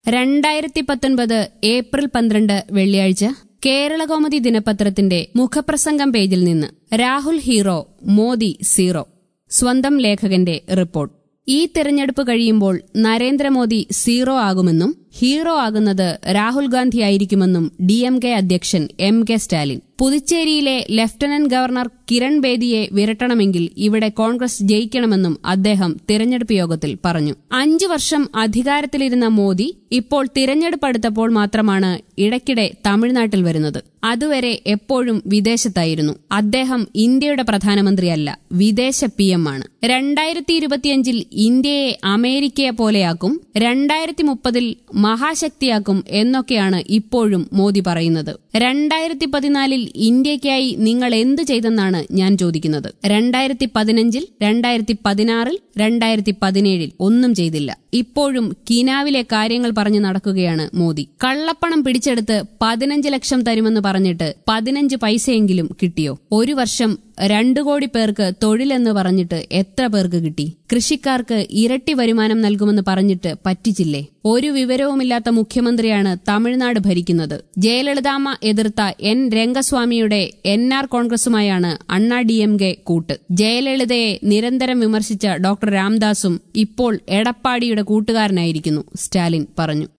രണ്ടായിരത്തി പത്തൊൻപത് ഏപ്രിൽ പന്ത്രണ്ട് വെള്ളിയാഴ്ച കേരളകൗമുദി ദിനപത്രത്തിന്റെ മുഖപ്രസംഗം പേജിൽ നിന്ന് രാഹുൽ ഹീറോ മോദി സീറോ സ്വന്തം ലേഖകന്റെ റിപ്പോർട്ട് ഈ തെരഞ്ഞെടുപ്പ് കഴിയുമ്പോൾ നരേന്ദ്രമോദി സീറോ ആകുമെന്നും ഹീറോ ആകുന്നത് രാഹുൽ ഗാന്ധി ആയിരിക്കുമെന്നും ഡി എം കെ അധ്യക്ഷൻ എം കെ സ്റ്റാലിൻ പുതുച്ചേരിയിലെ ലഫ്റ്റനന്റ് ഗവർണർ കിരൺ ബേദിയെ വിരട്ടണമെങ്കിൽ ഇവിടെ കോൺഗ്രസ് ജയിക്കണമെന്നും അദ്ദേഹം തിരഞ്ഞെടുപ്പ് യോഗത്തിൽ പറഞ്ഞു അഞ്ചു വർഷം അധികാരത്തിലിരുന്ന മോദി ഇപ്പോൾ തിരഞ്ഞെടുപ്പ് അടുത്തപ്പോൾ മാത്രമാണ് ഇടയ്ക്കിടെ തമിഴ്നാട്ടിൽ വരുന്നത് അതുവരെ എപ്പോഴും വിദേശത്തായിരുന്നു അദ്ദേഹം ഇന്ത്യയുടെ പ്രധാനമന്ത്രിയല്ല വിദേശ പി എം ആണ് രണ്ടായിരത്തി ഇരുപത്തിയഞ്ചിൽ ഇന്ത്യയെ അമേരിക്കയെ പോലെയാക്കും രണ്ടായിരത്തി മുപ്പതിൽ മഹാശക്തിയാക്കും എന്നൊക്കെയാണ് ഇപ്പോഴും മോദി പറയുന്നത് രണ്ടായിരത്തി പതിനാലിൽ ഇന്ത്യയ്ക്കായി നിങ്ങൾ എന്തു ചെയ്തെന്നാണ് ഞാൻ ചോദിക്കുന്നത് രണ്ടായിരത്തി പതിനഞ്ചിൽ രണ്ടായിരത്തി പതിനാറിൽ രണ്ടായിരത്തി പതിനേഴിൽ ഒന്നും ചെയ്തില്ല ഇപ്പോഴും കിനാവിലെ കാര്യങ്ങൾ പറഞ്ഞു നടക്കുകയാണ് മോദി കള്ളപ്പണം പിടിച്ചെടുത്ത് പതിനഞ്ച് ലക്ഷം തരുമെന്ന് പറഞ്ഞിട്ട് പതിനഞ്ച് പൈസയെങ്കിലും കിട്ടിയോ ഒരു വർഷം രണ്ടു കോടി പേർക്ക് തൊഴിലെന്ന് പറഞ്ഞിട്ട് എത്ര പേർക്ക് കിട്ടി കൃഷിക്കാർക്ക് ഇരട്ടി വരുമാനം നൽകുമെന്ന് പറഞ്ഞിട്ട് പറ്റിച്ചില്ലേ ഒരു വിവരവുമില്ലാത്ത മുഖ്യമന്ത്രിയാണ് തമിഴ്നാട് ഭരിക്കുന്നത് ജയലളിതാമ്മ എതിർത്ത എൻ രംഗസ്വാമിയുടെ എൻ ആർ കോൺഗ്രസുമായാണ് അണ്ണാ ഡി എം കെ കൂട്ട് ജയലളിതയെ നിരന്തരം വിമർശിച്ച ഡോക്ടർ രാംദാസും ഇപ്പോൾ എടപ്പാടിയുടെ കൂട്ടുകാരനായിരിക്കുന്നു സ്റ്റാലിൻ പറഞ്ഞു